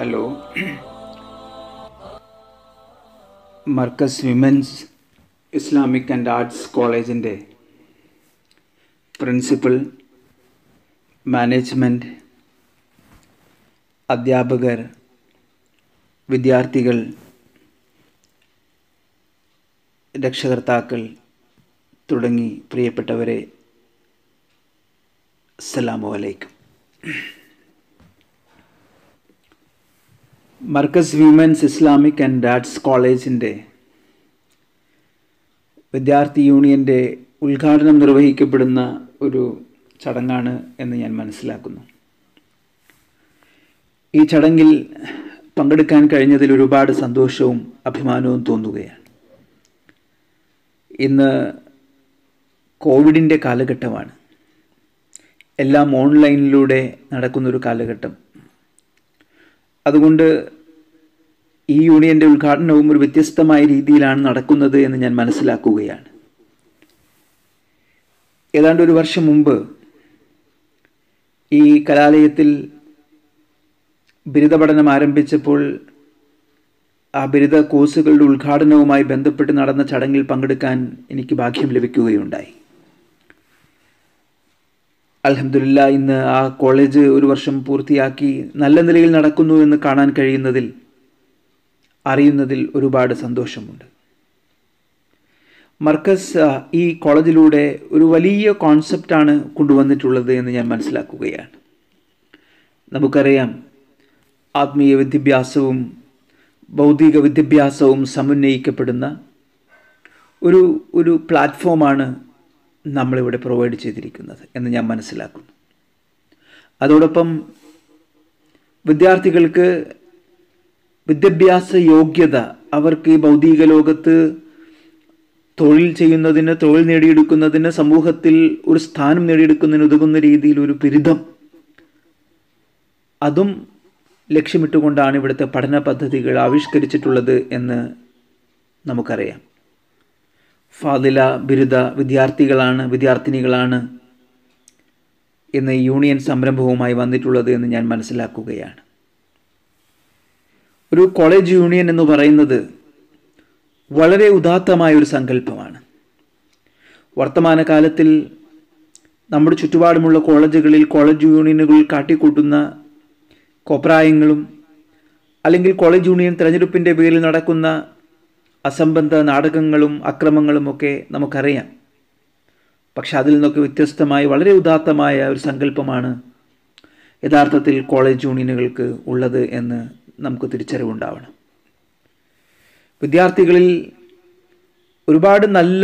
hello Markaz women's Islamic and arts കോളേജിൻ്റെ principal management അധ്യാപകർ വിദ്യാർത്ഥികൾ രക്ഷകർത്താക്കൾ തുടങ്ങി പ്രിയപ്പെട്ടവരെ അസ്സലാമു അലൈക്കും Markaz women's Islamic and arts കോളേജിൻ്റെ വിദ്യാർത്ഥി യൂണിയൻ്റെ ഉദ്ഘാടനം നിർവഹിക്കപ്പെടുന്ന ഒരു ചടങ്ങാണ് എന്ന് ഞാൻ മനസ്സിലാക്കുന്നു ഈ ചടങ്ങിൽ പങ്കെടുക്കാൻ കഴിഞ്ഞതിൽ ഒരുപാട് സന്തോഷവും അഭിമാനവും തോന്നുകയാണ് ഇന്ന് കോവിഡിൻ്റെ കാലഘട്ടമാണ് എല്ലാം ഓൺലൈനിലൂടെ നടക്കുന്നൊരു കാലഘട്ടം അതുകൊണ്ട് ഈ യൂണിയൻ്റെ ഉദ്ഘാടനവും ഒരു വ്യത്യസ്തമായ രീതിയിലാണ് നടക്കുന്നത് എന്ന് ഞാൻ മനസ്സിലാക്കുകയാണ് ഏതാണ്ട് ഒരു വർഷം മുമ്പ് ഈ കലാലയത്തിൽ ബിരുദ പഠനം ആരംഭിച്ചപ്പോൾ ആ ബിരുദ കോഴ്സുകളുടെ ഉദ്ഘാടനവുമായി ബന്ധപ്പെട്ട് നടന്ന ചടങ്ങിൽ പങ്കെടുക്കാൻ എനിക്ക് ഭാഗ്യം ലഭിക്കുകയുണ്ടായി അലഹമില്ല ഇന്ന് ആ കോളേജ് ഒരു വർഷം പൂർത്തിയാക്കി നല്ല നിലയിൽ നടക്കുന്നു എന്ന് കാണാൻ കഴിയുന്നതിൽ അറിയുന്നതിൽ ഒരുപാട് സന്തോഷമുണ്ട് മർക്കസ് ഈ കോളേജിലൂടെ ഒരു വലിയ കോൺസെപ്റ്റാണ് കൊണ്ടുവന്നിട്ടുള്ളത് എന്ന് ഞാൻ മനസ്സിലാക്കുകയാണ് നമുക്കറിയാം ആത്മീയ വിദ്യാഭ്യാസവും ഭൗതിക വിദ്യാഭ്യാസവും സമന്വയിക്കപ്പെടുന്ന ഒരു ഒരു പ്ലാറ്റ്ഫോമാണ് നമ്മളിവിടെ പ്രൊവൈഡ് ചെയ്തിരിക്കുന്നത് എന്ന് ഞാൻ മനസ്സിലാക്കുന്നു അതോടൊപ്പം വിദ്യാർത്ഥികൾക്ക് വിദ്യാഭ്യാസ യോഗ്യത അവർക്ക് ഈ ഭൗതിക ലോകത്ത് തൊഴിൽ ചെയ്യുന്നതിന് തൊഴിൽ നേടിയെടുക്കുന്നതിന് സമൂഹത്തിൽ ഒരു സ്ഥാനം നേടിയെടുക്കുന്നതിന് ഉതകുന്ന രീതിയിൽ ഒരു ബിരുദം അതും ലക്ഷ്യമിട്ടുകൊണ്ടാണ് ഇവിടുത്തെ പഠന പദ്ധതികൾ ആവിഷ്കരിച്ചിട്ടുള്ളത് എന്ന് നമുക്കറിയാം ഫാദില ബിരുദ വിദ്യാർത്ഥികളാണ് വിദ്യാർത്ഥിനികളാണ് ഇന്ന് യൂണിയൻ സംരംഭവുമായി വന്നിട്ടുള്ളത് എന്ന് ഞാൻ മനസ്സിലാക്കുകയാണ് ഒരു കോളേജ് യൂണിയൻ എന്ന് പറയുന്നത് വളരെ ഉദാത്തമായ ഒരു സങ്കല്പമാണ് വർത്തമാനകാലത്തിൽ നമ്മുടെ ചുറ്റുപാടുമുള്ള കോളേജുകളിൽ കോളേജ് യൂണിയനുകൾ കാട്ടിക്കൂട്ടുന്ന കോപ്രായങ്ങളും അല്ലെങ്കിൽ കോളേജ് യൂണിയൻ തിരഞ്ഞെടുപ്പിൻ്റെ പേരിൽ നടക്കുന്ന അസംബന്ധ നാടകങ്ങളും അക്രമങ്ങളും ഒക്കെ നമുക്കറിയാം പക്ഷെ അതിൽ നിന്നൊക്കെ വ്യത്യസ്തമായി വളരെ ഉദാത്തമായ ഒരു സങ്കല്പമാണ് യഥാർത്ഥത്തിൽ കോളേജ് യൂണിയനുകൾക്ക് ഉള്ളത് എന്ന് നമുക്ക് തിരിച്ചറിവുണ്ടാവണം വിദ്യാർത്ഥികളിൽ ഒരുപാട് നല്ല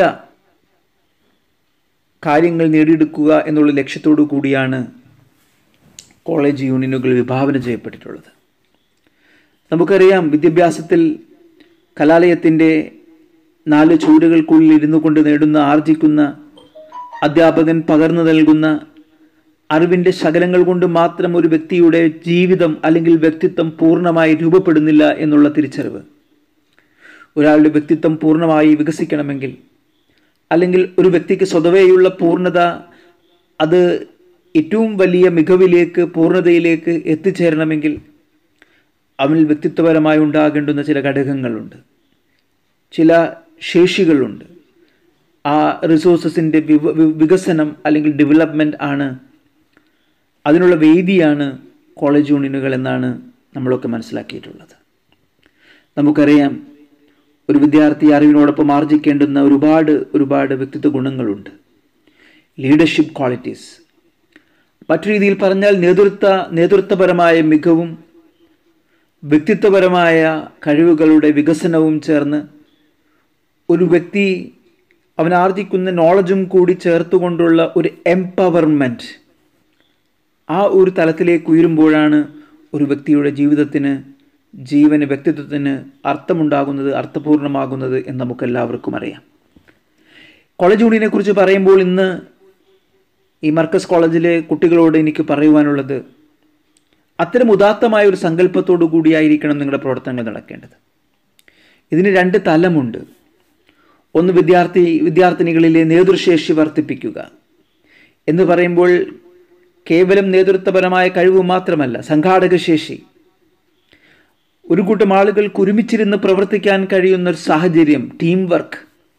കാര്യങ്ങൾ നേടിയെടുക്കുക എന്നുള്ള ലക്ഷ്യത്തോടു കൂടിയാണ് കോളേജ് യൂണിയനുകൾ വിഭാവന ചെയ്യപ്പെട്ടിട്ടുള്ളത് നമുക്കറിയാം വിദ്യാഭ്യാസത്തിൽ കലാലയത്തിൻ്റെ നാല് ചൂടുകൾക്കുള്ളിൽ ഇരുന്നു കൊണ്ട് നേടുന്ന ആർജിക്കുന്ന അധ്യാപകൻ പകർന്നു നൽകുന്ന അറിവിൻ്റെ ശകലങ്ങൾ കൊണ്ട് മാത്രം ഒരു വ്യക്തിയുടെ ജീവിതം അല്ലെങ്കിൽ വ്യക്തിത്വം പൂർണ്ണമായി രൂപപ്പെടുന്നില്ല എന്നുള്ള തിരിച്ചറിവ് ഒരാളുടെ വ്യക്തിത്വം പൂർണ്ണമായി വികസിക്കണമെങ്കിൽ അല്ലെങ്കിൽ ഒരു വ്യക്തിക്ക് സ്വതവേയുള്ള പൂർണ്ണത അത് ഏറ്റവും വലിയ മികവിലേക്ക് പൂർണ്ണതയിലേക്ക് എത്തിച്ചേരണമെങ്കിൽ അവനിൽ വ്യക്തിത്വപരമായി ഉണ്ടാകേണ്ടുന്ന ചില ഘടകങ്ങളുണ്ട് ചില ശേഷികളുണ്ട് ആ റിസോഴ്സസിൻ്റെ വികസനം അല്ലെങ്കിൽ ഡെവലപ്മെൻറ്റ് ആണ് അതിനുള്ള വേദിയാണ് കോളേജ് യൂണിയനുകൾ എന്നാണ് നമ്മളൊക്കെ മനസ്സിലാക്കിയിട്ടുള്ളത് നമുക്കറിയാം ഒരു വിദ്യാർത്ഥി അറിവിനോടൊപ്പം ആർജിക്കേണ്ടുന്ന ഒരുപാട് ഒരുപാട് വ്യക്തിത്വ ഗുണങ്ങളുണ്ട് ലീഡർഷിപ്പ് ക്വാളിറ്റീസ് മറ്റു രീതിയിൽ പറഞ്ഞാൽ നേതൃത്വ നേതൃത്വപരമായ മികവും വ്യക്തിത്വപരമായ കഴിവുകളുടെ വികസനവും ചേർന്ന് ഒരു വ്യക്തി അവൻ ആർജിക്കുന്ന നോളജും കൂടി ചേർത്തുകൊണ്ടുള്ള ഒരു എംപവർമെൻറ്റ് ആ ഒരു തലത്തിലേക്ക് ഉയരുമ്പോഴാണ് ഒരു വ്യക്തിയുടെ ജീവിതത്തിന് ജീവന് വ്യക്തിത്വത്തിന് അർത്ഥമുണ്ടാകുന്നത് അർത്ഥപൂർണമാകുന്നത് എന്ന് നമുക്കെല്ലാവർക്കും അറിയാം കോളേജ് യൂണിയനെ കുറിച്ച് പറയുമ്പോൾ ഇന്ന് ഈ മർക്കസ് കോളേജിലെ കുട്ടികളോട് എനിക്ക് പറയുവാനുള്ളത് അത്തരം ഉദാത്തമായ ഒരു സങ്കല്പത്തോടു കൂടിയായിരിക്കണം നിങ്ങളുടെ പ്രവർത്തനങ്ങൾ നടക്കേണ്ടത് ഇതിന് രണ്ട് തലമുണ്ട് ഒന്ന് വിദ്യാർത്ഥി വിദ്യാർത്ഥിനികളിലെ നേതൃശേഷി വർദ്ധിപ്പിക്കുക എന്ന് പറയുമ്പോൾ കേവലം നേതൃത്വപരമായ കഴിവ് മാത്രമല്ല സംഘാടക ശേഷി ഒരു കൂട്ടം ആളുകൾക്ക് ഒരുമിച്ചിരുന്ന് പ്രവർത്തിക്കാൻ കഴിയുന്ന ഒരു സാഹചര്യം ടീം വർക്ക്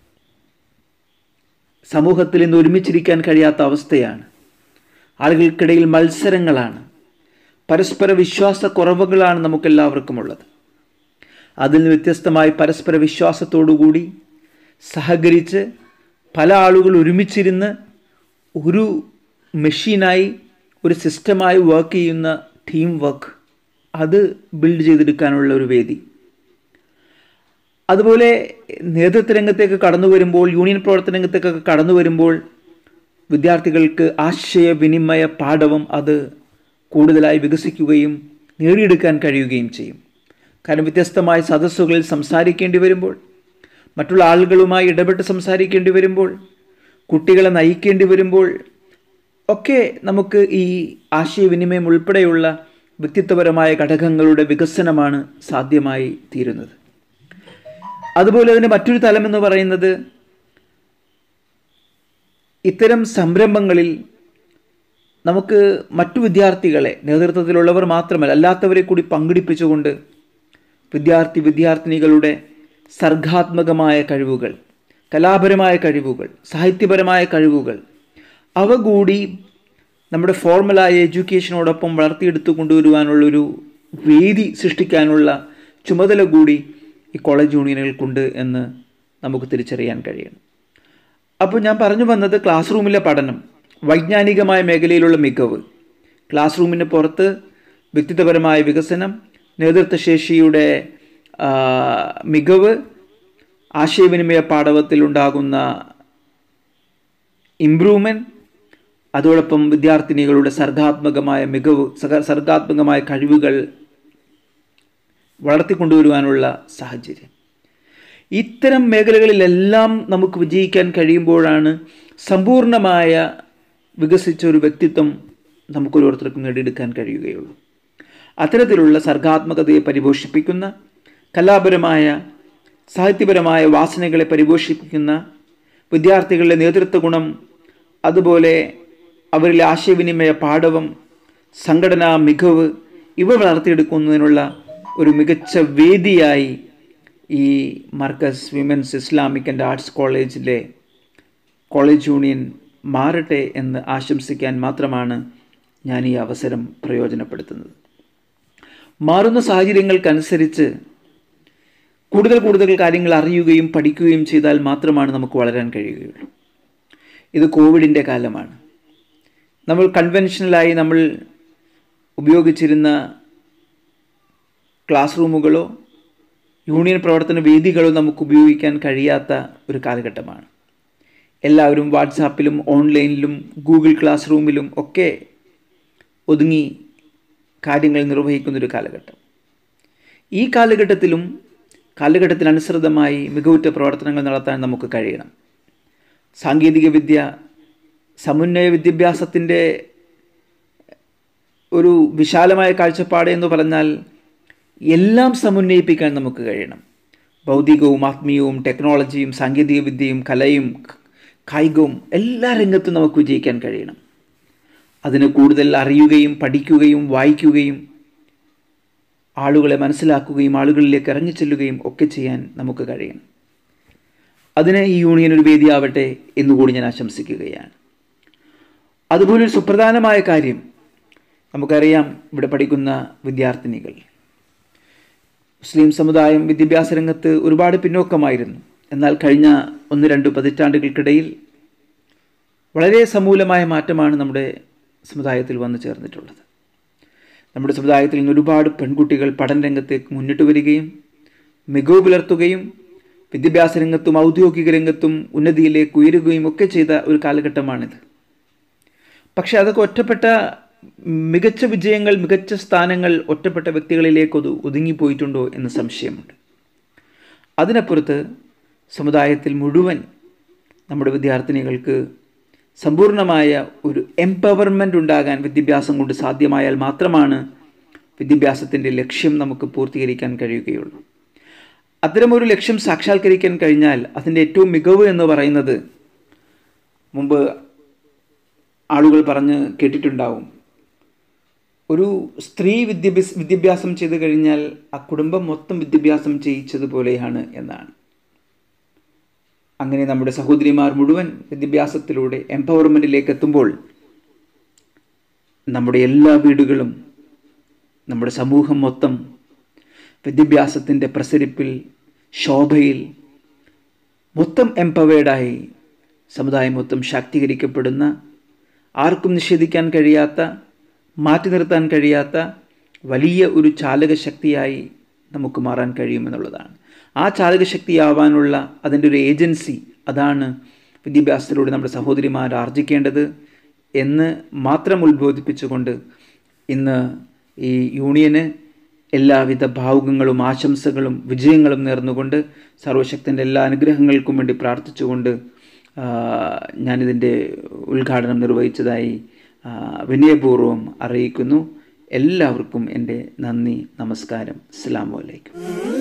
സമൂഹത്തിൽ ഇന്ന് ഒരുമിച്ചിരിക്കാൻ കഴിയാത്ത അവസ്ഥയാണ് ആളുകൾക്കിടയിൽ മത്സരങ്ങളാണ് പരസ്പര വിശ്വാസ കുറവുകളാണ് നമുക്കെല്ലാവർക്കും ഉള്ളത് അതിൽ നിന്ന് വ്യത്യസ്തമായി പരസ്പര വിശ്വാസത്തോടുകൂടി സഹകരിച്ച് പല ആളുകൾ ഒരുമിച്ചിരുന്ന് ഒരു മെഷീനായി ഒരു സിസ്റ്റമായി വർക്ക് ചെയ്യുന്ന ടീം വർക്ക് അത് ബിൽഡ് ചെയ്തെടുക്കാനുള്ള ഒരു വേദി അതുപോലെ നേതൃത്വ രംഗത്തേക്ക് കടന്നു വരുമ്പോൾ യൂണിയൻ പ്രവർത്തന രംഗത്തേക്കൊക്കെ കടന്നു വരുമ്പോൾ വിദ്യാർത്ഥികൾക്ക് ആശയവിനിമയ പാഠവും അത് കൂടുതലായി വികസിക്കുകയും നേടിയെടുക്കാൻ കഴിയുകയും ചെയ്യും കാരണം വ്യത്യസ്തമായ സദസ്സുകളിൽ സംസാരിക്കേണ്ടി വരുമ്പോൾ മറ്റുള്ള ആളുകളുമായി ഇടപെട്ട് സംസാരിക്കേണ്ടി വരുമ്പോൾ കുട്ടികളെ നയിക്കേണ്ടി വരുമ്പോൾ ഒക്കെ നമുക്ക് ഈ ആശയവിനിമയം ഉൾപ്പെടെയുള്ള വ്യക്തിത്വപരമായ ഘടകങ്ങളുടെ വികസനമാണ് സാധ്യമായി തീരുന്നത് അതുപോലെ തന്നെ മറ്റൊരു തലം എന്ന് പറയുന്നത് ഇത്തരം സംരംഭങ്ങളിൽ നമുക്ക് മറ്റു വിദ്യാർത്ഥികളെ നേതൃത്വത്തിലുള്ളവർ മാത്രമല്ല അല്ലാത്തവരെ കൂടി പങ്കെടുപ്പിച്ചുകൊണ്ട് വിദ്യാർത്ഥി വിദ്യാർത്ഥിനികളുടെ സർഗാത്മകമായ കഴിവുകൾ കലാപരമായ കഴിവുകൾ സാഹിത്യപരമായ കഴിവുകൾ അവ കൂടി നമ്മുടെ ഫോർമലായ എഡ്യൂക്കേഷനോടൊപ്പം വളർത്തിയെടുത്തു കൊണ്ടുവരുവാനുള്ളൊരു വേദി സൃഷ്ടിക്കാനുള്ള ചുമതല കൂടി ഈ കോളേജ് യൂണിയനുകൾക്കുണ്ട് എന്ന് നമുക്ക് തിരിച്ചറിയാൻ കഴിയണം അപ്പോൾ ഞാൻ പറഞ്ഞു വന്നത് ക്ലാസ് റൂമിലെ പഠനം വൈജ്ഞാനികമായ മേഖലയിലുള്ള മികവ് ക്ലാസ് റൂമിന് പുറത്ത് വ്യക്തിത്വപരമായ വികസനം നേതൃത്വശേഷിയുടെ മികവ് ആശയവിനിമയ പാഠവത്തിൽ ഉണ്ടാകുന്ന ഇംപ്രൂവ്മെൻറ്റ് അതോടൊപ്പം വിദ്യാർത്ഥിനികളുടെ സർഗാത്മകമായ മികവ് സർഗാത്മകമായ കഴിവുകൾ വളർത്തിക്കൊണ്ടുവരുവാനുള്ള സാഹചര്യം ഇത്തരം മേഖലകളിലെല്ലാം നമുക്ക് വിജയിക്കാൻ കഴിയുമ്പോഴാണ് സമ്പൂർണമായ വികസിച്ച ഒരു വ്യക്തിത്വം നമുക്കൊരോരുത്തർക്കും നേടിയെടുക്കാൻ കഴിയുകയുള്ളൂ അത്തരത്തിലുള്ള സർഗാത്മകതയെ പരിപോഷിപ്പിക്കുന്ന കലാപരമായ സാഹിത്യപരമായ വാസനകളെ പരിപോഷിപ്പിക്കുന്ന വിദ്യാർത്ഥികളുടെ നേതൃത്വ ഗുണം അതുപോലെ അവരിലെ ആശയവിനിമയ പാഠവം സംഘടനാ മികവ് ഇവ വളർത്തിയെടുക്കുന്നതിനുള്ള ഒരു മികച്ച വേദിയായി ഈ Markaz women's Islamic and arts കോളേജിലെ കോളേജ് യൂണിയൻ മാറട്ടെ എന്ന് ആശംസിക്കാൻ മാത്രമാണ് ഞാൻ ഈ അവസരം പ്രയോജനപ്പെടുത്തുന്നത് മാറുന്ന സാഹചര്യങ്ങൾക്കനുസരിച്ച് കൂടുതൽ കൂടുതൽ കാര്യങ്ങൾ അറിയുകയും പഠിക്കുകയും ചെയ്താൽ മാത്രമാണ് നമുക്ക് വളരാൻ കഴിയുകയുള്ളൂ ഇത് കോവിഡിൻ്റെ കാലമാണ് നമ്മൾ കൺവെൻഷനലായി നമ്മൾ ഉപയോഗിച്ചിരുന്ന ക്ലാസ് റൂമുകളോ യൂണിയൻ പ്രവർത്തന വേദികളോ നമുക്ക് ഉപയോഗിക്കാൻ കഴിയാത്ത ഒരു കാലഘട്ടമാണ് എല്ലാവരും വാട്സാപ്പിലും ഓൺലൈനിലും ഗൂഗിൾ ക്ലാസ് റൂമിലും ഒക്കെ ഒതുങ്ങി കാര്യങ്ങൾ നിർവഹിക്കുന്നൊരു കാലഘട്ടം ഈ കാലഘട്ടത്തിലും കാലഘട്ടത്തിനനുസൃതമായി മികവുറ്റ പ്രവർത്തനങ്ങൾ നടത്താൻ നമുക്ക് കഴിയണം സാങ്കേതിക വിദ്യ സമുന്നയ വിദ്യാഭ്യാസത്തിൻ്റെ ഒരു വിശാലമായ കാഴ്ചപ്പാട് എന്ന് പറഞ്ഞാൽ എല്ലാം സമുന്നയിപ്പിക്കാൻ നമുക്ക് കഴിയണം ഭൗതികവും ആത്മീയവും ടെക്നോളജിയും സാങ്കേതിക വിദ്യയും കലയും കായികവും എല്ലാ രംഗത്തും നമുക്ക് വിജയിക്കാൻ കഴിയണം അതിന് കൂടുതൽ അറിയുകയും പഠിക്കുകയും വായിക്കുകയും ആളുകളെ മനസ്സിലാക്കുകയും ആളുകളിലേക്ക് ഇറങ്ങിച്ചെല്ലുകയും ഒക്കെ ചെയ്യാൻ നമുക്ക് കഴിയണം അതിന് ഈ യൂണിയൻ ഒരു വേദിയാവട്ടെ എന്നുകൂടി ഞാൻ ആശംസിക്കുകയാണ് അതുപോലെ ഒരു സുപ്രധാനമായ കാര്യം നമുക്കറിയാം ഇവിടെ പഠിക്കുന്ന വിദ്യാർത്ഥിനികൾ മുസ്ലിം സമുദായം വിദ്യാഭ്യാസ രംഗത്ത് ഒരുപാട് പിന്നോക്കമായിരുന്നു എന്നാൽ കഴിഞ്ഞ ഒന്ന് രണ്ട് പതിറ്റാണ്ടുകൾക്കിടയിൽ വളരെ സമൂലമായ മാറ്റമാണ് നമ്മുടെ സമുദായത്തിൽ വന്നു ചേർന്നിട്ടുള്ളത് നമ്മുടെ സമുദായത്തിൽ നിന്ന് ഒരുപാട് പെൺകുട്ടികൾ പഠന രംഗത്തേക്ക് മുന്നിട്ട് വരികയും മികവ് പുലർത്തുകയും വിദ്യാഭ്യാസ രംഗത്തും ഔദ്യോഗിക രംഗത്തും ഉന്നതിയിലേക്ക് ഉയരുകയും ഒക്കെ ചെയ്ത ഒരു കാലഘട്ടമാണിത് പക്ഷെ അതൊക്കെ ഒറ്റപ്പെട്ട മികച്ച വിജയങ്ങൾ മികച്ച സ്ഥാനങ്ങൾ ഒറ്റപ്പെട്ട വ്യക്തികളിലേക്ക് ഒതു ഒതുങ്ങിപ്പോയിട്ടുണ്ടോ എന്ന് സംശയമുണ്ട് അതിനപ്പുറത്ത് സമുദായത്തിൽ മുഴുവൻ നമ്മുടെ വിദ്യാർത്ഥിനികൾക്ക് സമ്പൂർണമായ ഒരു എംപവർമെൻ്റ് ഉണ്ടാകാൻ വിദ്യാഭ്യാസം കൊണ്ട് സാധ്യമായാൽ മാത്രമാണ് വിദ്യാഭ്യാസത്തിൻ്റെ ലക്ഷ്യം നമുക്ക് പൂർത്തീകരിക്കാൻ കഴിയുകയുള്ളൂ അത്തരമൊരു ലക്ഷ്യം സാക്ഷാത്കരിക്കാൻ കഴിഞ്ഞാൽ അതിൻ്റെ ഏറ്റവും മികവ് എന്ന് പറയുന്നത് മുമ്പ് ആളുകൾ പറഞ്ഞ് കേട്ടിട്ടുണ്ടാവും ഒരു സ്ത്രീ വിദ്യാഭ്യാസ വിദ്യാഭ്യാസം ചെയ്തു കഴിഞ്ഞാൽ ആ കുടുംബം മൊത്തം വിദ്യാഭ്യാസം ചെയ്യിച്ചതുപോലെയാണ് എന്നാണ് അങ്ങനെ നമ്മുടെ സഹോദരിമാർ മുഴുവൻ വിദ്യാഭ്യാസത്തിലൂടെ എംപവർമെൻറ്റിലേക്ക് എത്തുമ്പോൾ നമ്മുടെ എല്ലാ വീടുകളും നമ്മുടെ സമൂഹം മൊത്തം വിദ്യാഭ്യാസത്തിൻ്റെ പ്രസരിപ്പിൽ ശോഭയിൽ മൊത്തം എംപവേർഡായി സമുദായം മൊത്തം ശാക്തീകരിക്കപ്പെടുന്ന ആർക്കും നിഷേധിക്കാൻ കഴിയാത്ത മാറ്റി നിർത്താൻ കഴിയാത്ത വലിയ ഒരു ചാലകശക്തിയായി നമുക്ക് മാറാൻ കഴിയുമെന്നുള്ളതാണ് ആ ചാലകശക്തിയാവാനുള്ള അതിൻ്റെ ഒരു ഏജൻസി അതാണ് വിദ്യാഭ്യാസത്തിലൂടെ നമ്മുടെ സഹോദരിമാർ ആർജിക്കേണ്ടത് എന്ന് മാത്രം ഉത്ബോധിപ്പിച്ചുകൊണ്ട് ഇന്ന് ഈ യൂണിയന് എല്ലാവിധ ഭാവുകങ്ങളും ആശംസകളും വിജയങ്ങളും നേർന്നുകൊണ്ട് സർവശക്തൻ്റെ എല്ലാ അനുഗ്രഹങ്ങൾക്കും വേണ്ടി പ്രാർത്ഥിച്ചുകൊണ്ട് ഞാനിതിൻ്റെ ഉദ്ഘാടനം നിർവഹിച്ചതായി വിനയപൂർവ്വം അറിയിക്കുന്നു എല്ലാവർക്കും എൻ്റെ നന്ദി നമസ്കാരം അസ്സാം വലൈക്കും